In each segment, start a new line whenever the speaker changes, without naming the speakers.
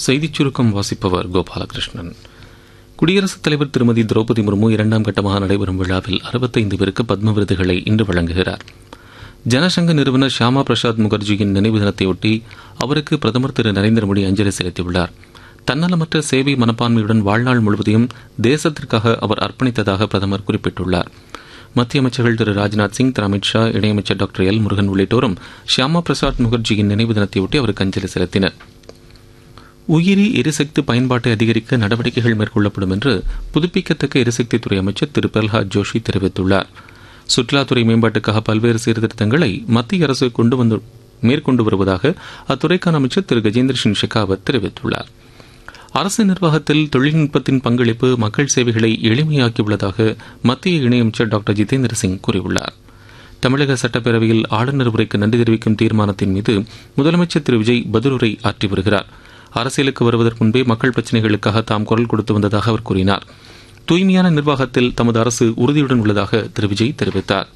செய்திச் சுருக்கம் வாசிப்பவர் கோபாலகிருஷ்ணன் குடியரசுத் தலைவர் திருமதி திரௌபதி முர்மு இரண்டாம் கட்டமாக நடைபெறும் விழாவில் அறுபத்தைந்து பேருக்கு பத்ம விருதுகளை இன்று வழங்குகிறார் ஜனசங்க நிறுவனர் ஷியாமா பிரசாத் முகர்ஜியின் நினைவு தினத்தையொட்டி அவருக்கு பிரதமர் திரு நரேந்திர மோடி அஞ்சலி செலுத்தியுள்ளார் தன்னலமற்ற சேவை மனப்பான்மையுடன் வாழ்நாள் முழுவதையும் தேசத்திற்காக அவர் அர்ப்பணித்ததாக பிரதமர் குறிப்பிட்டுள்ளார் மத்திய அமைச்சர்கள் திரு ராஜ்நாத் சிங் திரு அமித் ஷா இணையமைச்சர் டாக்டர் எல் முருகன் உள்ளிட்டோரும் ஷியாமா பிரசாத் முகர்ஜியின் நினைவு தினத்தையொட்டி அவருக்கு அஞ்சலி செலுத்தினர் உயிரி எரிசக்தி பயன்பாட்டை அதிகரிக்க நடவடிக்கைகள் மேற்கொள்ளப்படும் என்று புதுப்பிக்கத்தக்க எரிசக்தித்துறை அமைச்சர் திரு பிரல்ஹாத் ஜோஷி தெரிவித்துள்ளார் சுற்றுலாத்துறை மேம்பாட்டுக்காக பல்வேறு சீர்திருத்தங்களை மத்திய அரசு கொண்டு வந்து மேற்கொண்டு வருவதாக அத்துறைக்கான அமைச்சர் திரு கஜேந்திர சிங் ஷெகாவத் தெரிவித்துள்ளார் அரசு நிர்வாகத்தில் தொழில்நுட்பத்தின் பங்களிப்பு மக்கள் சேவைகளை எளிமையாக்கியுள்ளதாக மத்திய இணையமைச்சர் டாக்டர் ஜிதேந்திர சிங் கூறியுள்ளார் தமிழக சட்டப்பேரவையில் ஆளுநர் உரைக்கு நன்றி தெரிவிக்கும் தீர்மானத்தின் மீது முதலமைச்சர் திரு விஜய் பதிலுரை ஆற்றி வருகிறார் அரசியலுக்கு வருவதற்கு முன்பே மக்கள் பிரச்சினைகளுக்காக தாம் குரல் கொடுத்து வந்ததாக அவர் கூறினார் தூய்மையான நிர்வாகத்தில் தமது அரசு உறுதியுடன் உள்ளதாக திரு விஜய் தெரிவித்தார்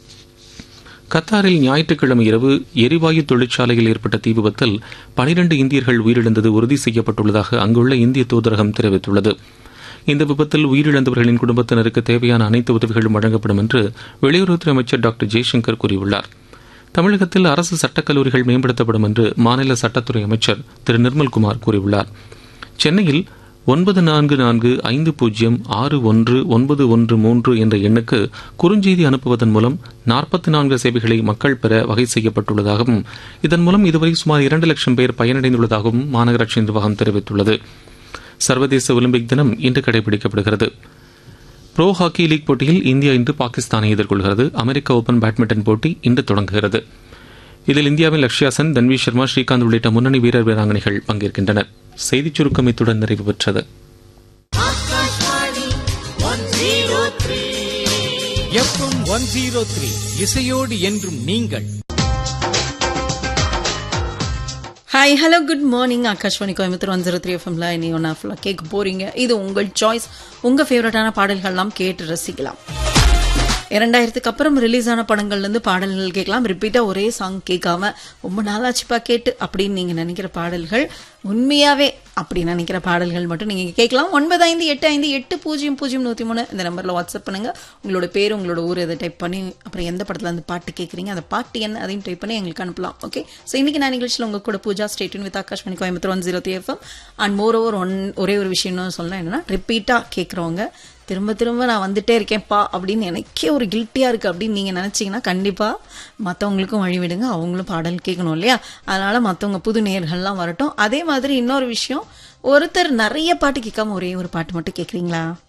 கத்தாரில் ஞாயிற்றுக்கிழமை இரவு எரிவாயு தொழிற்சாலையில் ஏற்பட்ட தீ விபத்தில் பனிரண்டு இந்தியர்கள் உயிரிழந்தது உறுதி செய்யப்பட்டுள்ளதாக அங்குள்ள இந்திய தூதரகம் தெரிவித்துள்ளது இந்த விபத்தில் உயிரிழந்தவர்களின் குடும்பத்தினருக்கு தேவையான அனைத்து உதவிகளும் வழங்கப்படும் என்று வெளியுறவுத்துறை அமைச்சர் டாக்டர் ஜெய்சங்கர் கூறியுள்ளார் தமிழகத்தில் அரசு சட்டக்கல்லூரிகள் மேம்படுத்தப்படும் என்று மாநில சட்டத்துறை அமைச்சர் திரு நிர்மல்குமார் கூறியுள்ளார் சென்னையில் ஒன்பது நான்கு நான்கு ஐந்து பூஜ்ஜியம் ஆறு ஒன்று ஒன்பது ஒன்று மூன்று என்ற எண்ணுக்கு குறுஞ்செய்தி அனுப்புவதன் மூலம் நாற்பத்தி நான்கு சேவைகளை மக்கள் பெற வகை செய்யப்பட்டுள்ளதாகவும் இதன் மூலம் இதுவரை சுமார் இரண்டு லட்சம் பேர் பயனடைந்துள்ளதாகவும் மாநகராட்சி நிர்வாகம் தெரிவித்துள்ளது சர்வதேச ஒலிம்பிக் தினம் இன்று கடைபிடிக்கப்படுகிறது ப்ரோ ஹாக்கி லீக் போட்டியில் இந்தியா இன்று பாகிஸ்தானை எதிர்கொள்கிறது அமெரிக்க ஓபன் பேட்மிண்டன் போட்டி இன்று தொடங்குகிறது இதில் இந்தியாவின் லக்ஷ்யா சென் தன்வி சர்மா ஸ்ரீகாந்த் உள்ளிட்ட முன்னணி வீரர் வீராங்கனைகள் பங்கேற்கின்றனர் செய்திச் சுருக்கம் இத்துடன் நிறைவு பெற்றது
எஃப்எம் ஒன் ஜீரோ த்ரீ இசையோடு என்றும் நீங்கள்
hi hello good morning Akashvani Coimbatore one zero three எஃப்எம்ல இனி ஒன்றா ஃபுல்லாக கேட்க போறீங்க இது உங்கள் சாய்ஸ் உங்க ஃபேவரட்டான பாடல்கள்லாம் கேட்டு ரசிக்கலாம் இரண்டாயிரத்துக்கு அப்புறம் ரிலீஸ் ஆன படங்கள்ல இருந்து பாடல்கள் கேட்கலாம் ரிப்பீட்டா ஒரே சாங் கேட்காம ரொம்ப நாளாச்சுப்பா கேட்டு அப்படின்னு நீங்க நினைக்கிற பாடல்கள் உண்மையாவே அப்படி நினைக்கிற பாடல்கள் மட்டும் நீங்க கேட்கலாம் ஒன்பது ஐந்து எட்டு ஐந்து எட்டு பூஜ்ஜியம் பூஜ்ஜியம் நூத்தி மூணு இந்த நம்பர்ல வாட்ஸ்அப் பண்ணுங்க உங்களோட பேர் உங்களோட ஊர் எதை டைப் பண்ணி அப்புறம் எந்த படத்துல இருந்து பாட்டு கேட்குறீங்க அந்த பாட்டு என்ன அதையும் டைப் பண்ணி எங்களுக்கு அனுப்பலாம் ஓகே ஸோ இன்னைக்கு நான் நிகழ்ச்சியில் உங்க கூட Pooja stay tuned with Akashvani Coimbatore one zero three FM and moreover one ஒரே ஒரு விஷயம்னு சொல்லலாம் என்னன்னா ரிப்பீட்டா கேட்குறவங்க திரும்ப திரும்ப நான் வந்துட்டே இருக்கேன்ப்பா அப்படின்னு எனக்கே ஒரு கில்ட்டியா இருக்கு அப்படின்னு நீங்க நினைச்சீங்கன்னா கண்டிப்பா மத்தவங்களுக்கும் வழி விடுங்க அவங்களும் பாடல் கேட்கணும் இல்லையா அதனால மத்தவங்க புது நேர்கள்லாம் வரட்டும் அதே மாதிரி இன்னொரு விஷயம் ஒருத்தர் நிறைய பாட்டு கேட்காம ஒரே ஒரு பாட்டு மட்டும் கேட்குறீங்களா